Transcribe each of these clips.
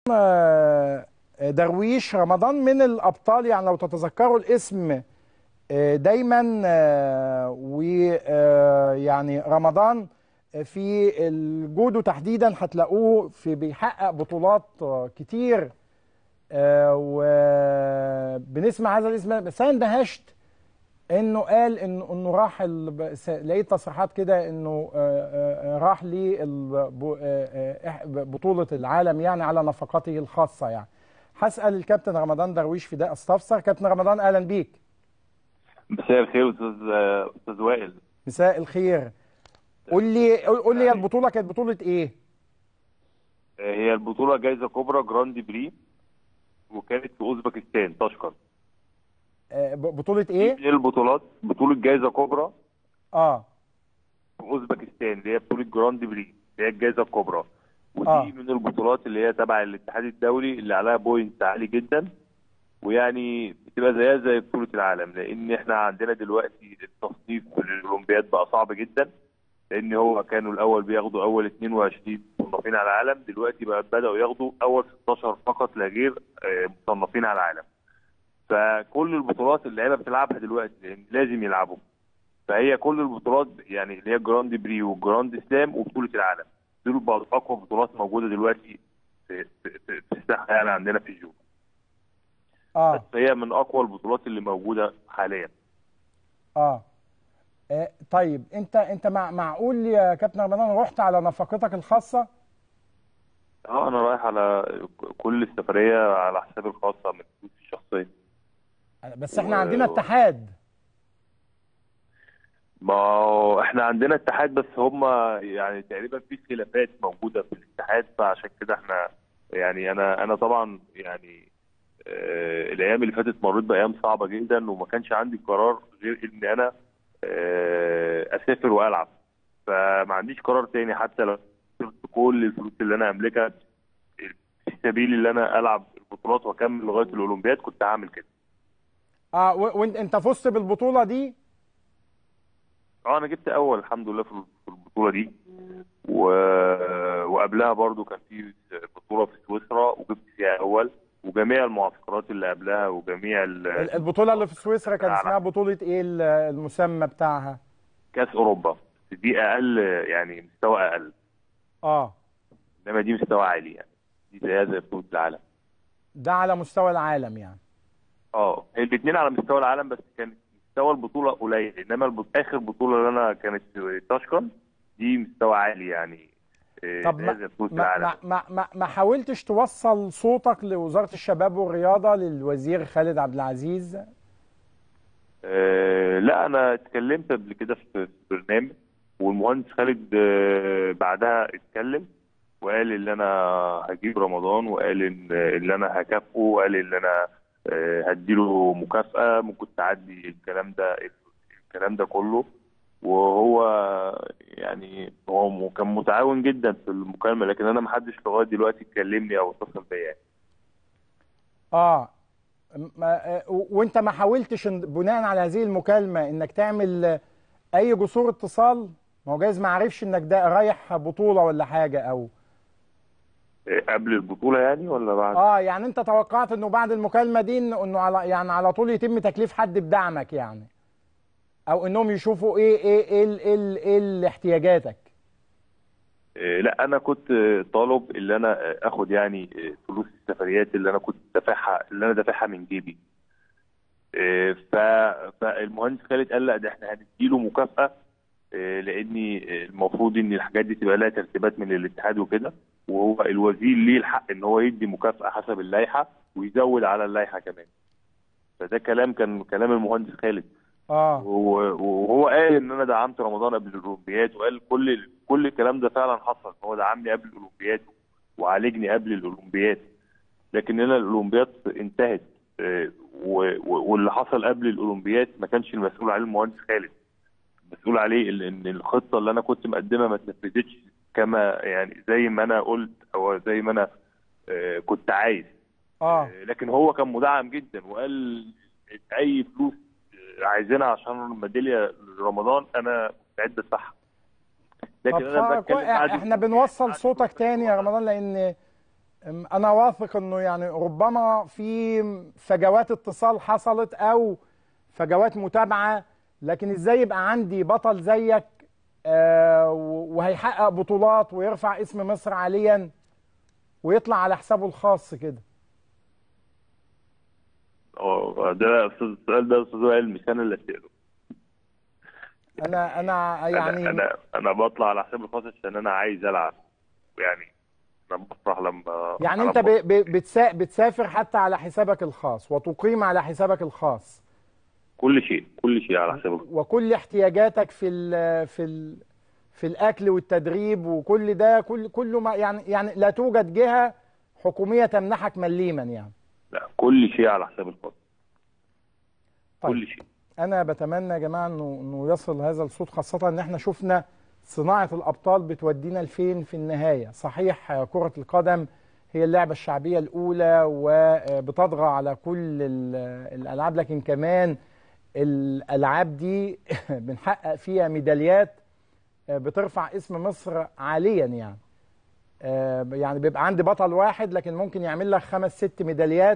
آه، درويش رمضان من الأبطال يعني لو تتذكروا الاسم آه، دايما ويعني رمضان في الجودو تحديدا هتلاقوه في بيحقق بطولات آه، كتير آه، وبنسمع هذا الاسم بس انا اندهشت انه قال انه انه راح ال- س- لقيت تصريحات كده انه آه، آه، راح لبطولة العالم يعني على نفقاته الخاصة يعني هسأل الكابتن رمضان درويش في ده استفسر كابتن رمضان اهلا بيك مساء الخير استاذ استاذ وائل مساء الخير قول لي قول لي البطولة كانت بطولة ايه؟ هي البطوله جائزه كبرى جراند بري وكانت في اوزبكستان طشقر آه، ب- بطولة ايه؟ من البطولات بطوله جائزه كبرى اه في اوزبكستان اللي هي بطوله جراند بري اللي هي الجائزه الكبرى ودي آه. من البطولات اللي هي تبع الاتحاد الدولي اللي عليها بوينت عالي جدا ويعني بتبقى زيها زي بطوله العالم لان احنا عندنا دلوقتي التصنيف في الاولمبياد بقى صعب جدا لان هو كانوا الاول بياخدوا اول 22 مصنفين على العالم دلوقتي بقى بداوا ياخدوا اول 16 فقط لا غير آه، مصنفين على العالم فكل البطولات اللي اللعيبه بتلعبها دلوقتي لان لازم يلعبوا فهي كل البطولات يعني اللي هي جراند بري وجراند سلام وبطوله العالم دول بقوا اقوى بطولات موجوده دلوقتي في في, في, في الساحه يعني عندنا في الجو اه بس هي من اقوى البطولات اللي موجوده حاليا اه آه، طيب انت انت مع معقول يا كابتن رمضان رحت على نفقتك الخاصة؟ اه انا رايح على كل السفريه على حسابي الخاصه من فلوسي الشخصيه بس احنا و- عندنا اتحاد ما هو احنا عندنا اتحاد بس هم يعني تقريبا في خلافات موجوده في الاتحاد فعشان كده احنا يعني انا انا طبعا يعني آه الايام اللي فاتت مريت بايام صعبه جدا وما كانش عندي قرار غير ان انا آه اسافر والعب فما عنديش قرار تاني حتى لو صرت كل الفلوس اللي انا املكها في سبيل ان انا العب البطولات واكمل لغايه الاولمبياد كنت هعمل كده اه و- وانت انت فزت بالبطولة دي اه انا جبت اول الحمد لله في في البطوله دي و... وقبلها برضو كان في بطوله في سويسرا وجبت فيها اول وجميع المعسكرات اللي قبلها وجميع ال... ال- البطولة اللي في سويسرا كان اسمها بطولة ايه ال- المسمى بتاعها؟ كاس اوروبا دي اقل يعني مستوى اقل اه انما دي مستوى عالي يعني دي زيها زي بطوله العالم ده على مستوى العالم يعني اه الاثنين على مستوى العالم بس كان مستوى البطوله قليل انما البط... اخر بطوله اللي انا كانت في طشقن دي مستوى عالي يعني إيه، طب زيها ما زي بطوله ما العالم ما ما, ما, ما حاولتش توصل صوتك لوزارة الشباب والرياضة للوزير خالد عبد العزيز؟ آه، لا انا اتكلمت قبل كده في في برنامج والمهندس خالد آه، بعدها اتكلم وقال ان انا هجيب رمضان وقال ان ان انا هكافئه وقال ان انا آه، هديله مكافأة ممكن تعدي الكلام ده الكلام ده كله وهو يعني هو م- كان متعاون جدا في المكالمة لكن انا ما حدش لغاية دلوقتي كلمني او اتصل بيا يعني. اه ما آه، و- وانت ما حاولتش إن- بناء على هذه المكالمة انك تعمل آه، اي جسور اتصال؟ ما هو جايز ما عرفش انك ده رايح بطولة ولا حاجة او آه، قبل البطولة يعني ولا بعد؟ اه يعني انت توقعت انه بعد المكالمة دي إن- انه على يعني على طول يتم تكليف حد بدعمك يعني او انهم يشوفوا ايه ايه ايه ال- ايه, ال- إيه ال- احتياجاتك آه، لا انا كنت آه، طالب اللي انا آه، اخد يعني آه، فلوس السفريات اللي انا كنت دافعها اللي انا دافعها من جيبي آه، ف فالمهندس خالد قال لا ده احنا هنديله مكافأة آه، لان آه، المفروض ان الحاجات دي تبقى لها ترتيبات من الاتحاد وكده وهو الوزير ليه الحق ان هو يدي مكافأة حسب اللائحة ويزود على اللائحة كمان فده كلام كان كلام المهندس خالد اه و- وهو قال ان انا دعمت رمضان قبل الاولمبياد وقال كل كل الكلام ده فعلا حصل هو دعمني قبل الاولمبياد وعالجني قبل الاولمبياد لكن هنا الاولمبياد انتهت آه، و- و- واللي حصل قبل الاولمبياد ما كانش المسؤول عليه المهندس خالد المسؤول عليه ال- ان الخطه اللي انا كنت مقدمها ما اتنفذتش كما يعني زي ما انا قلت او زي ما انا آه، كنت عايز اه آه، لكن هو كان مدعم جدا وقال اي فلوس آه، عايزينها عشان الميداليه لرمضان انا مستعد ادفعها طب لكن انا خ- بتكلم كوي- بعد احنا بنوصل صوتك تاني يا رمضان لان أم، انا واثق انه يعني ربما في فجوات اتصال حصلت او فجوات متابعه لكن ازاي يبقى عندي بطل زيك آه، و- وهيحقق بطولات ويرفع اسم مصر عاليا ويطلع على حسابه الخاص كده اه ده أستاذ السؤال ده استاذ وائل مش انا اللي اساله انا انا يعني انا انا انا بطلع على حساب الخاص عشان انا عايز العب يعني انا بفرح لما يعني أنا انت ب- ب- بتسا- بتسافر حتى على حسابك الخاص وتقيم على حسابك الخاص كل شيء كل شيء على حساب الخاص وكل احتياجاتك في ال في ال في الاكل والتدريب وكل ده كل كله ما يعني يعني لا توجد جهه حكوميه تمنحك مليما يعني لا كل شيء على حساب الخاص طيب. كل شيء انا بتمنى يا جماعه انه انه يصل هذا الصوت خاصه ان احنا شفنا صناعه الابطال بتودينا لفين في النهايه صحيح آه، كره القدم هي اللعبه الشعبيه الاولى وبتطغى على كل ال- الالعاب لكن كمان الالعاب دي بنحقق فيها ميداليات آه، بترفع اسم مصر عاليا يعني آه، يعني بيبقى عندي بطل واحد لكن ممكن يعمل لك خمس ست ميداليات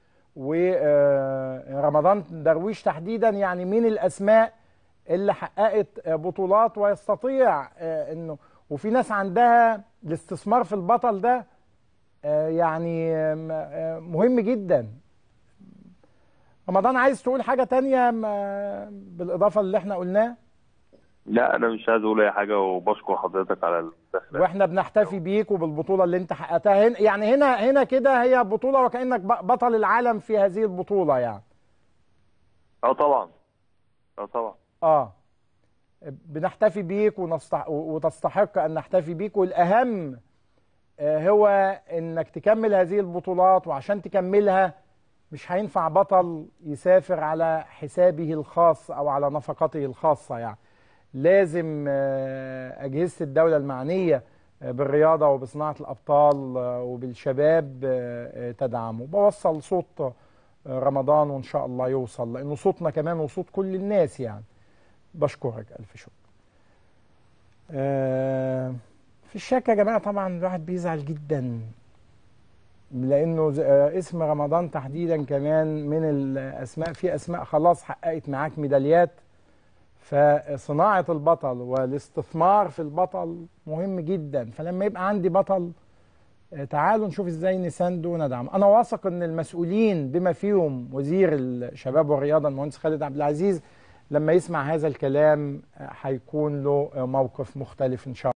ورمضان درويش تحديدا يعني من الاسماء اللي حققت آه، بطولات ويستطيع آه، انه وفي ناس عندها الاستثمار في البطل ده آه، يعني آم، آه، مهم جدا رمضان عايز تقول حاجة تانية ما- بالإضافة اللي احنا قلناه لا انا مش عايز اقول اي حاجه وبشكر حضرتك على المداخله واحنا بنحتفي بيك وبالبطولة اللي انت حققتها هنا يعني هنا هنا كده هي بطولة وكأنك ب- بطل العالم في هذه البطولة يعني اه طبعا اه طبعا اه بنحتفي بيك ونستح... وتستحق ان نحتفي بيك والاهم آه، هو انك تكمل هذه البطولات وعشان تكملها مش هينفع بطل يسافر على حسابه الخاص او على نفقته الخاصة يعني لازم آه، اجهزة الدولة المعنية آه، بالرياضة وبصناعة الابطال آه، وبالشباب آه، آه، تدعمه بوصل صوت آه، رمضان وان شاء الله يوصل لانه صوتنا كمان وصوت كل الناس يعني بشكرك ألف شكر آه، في الشك يا جماعة طبعا الواحد بيزعل جدا لأنه ز- آه، اسم رمضان تحديدا كمان من الأسماء في أسماء خلاص حققت معاك ميداليات فصناعة البطل والاستثمار في البطل مهم جدا فلما يبقى عندي بطل آه، تعالوا نشوف ازاي نسانده وندعم انا واثق ان المسؤولين بما فيهم وزير الشباب والرياضه المهندس خالد عبد العزيز لما يسمع هذا الكلام آه، هيكون له آه، موقف مختلف ان شاء الله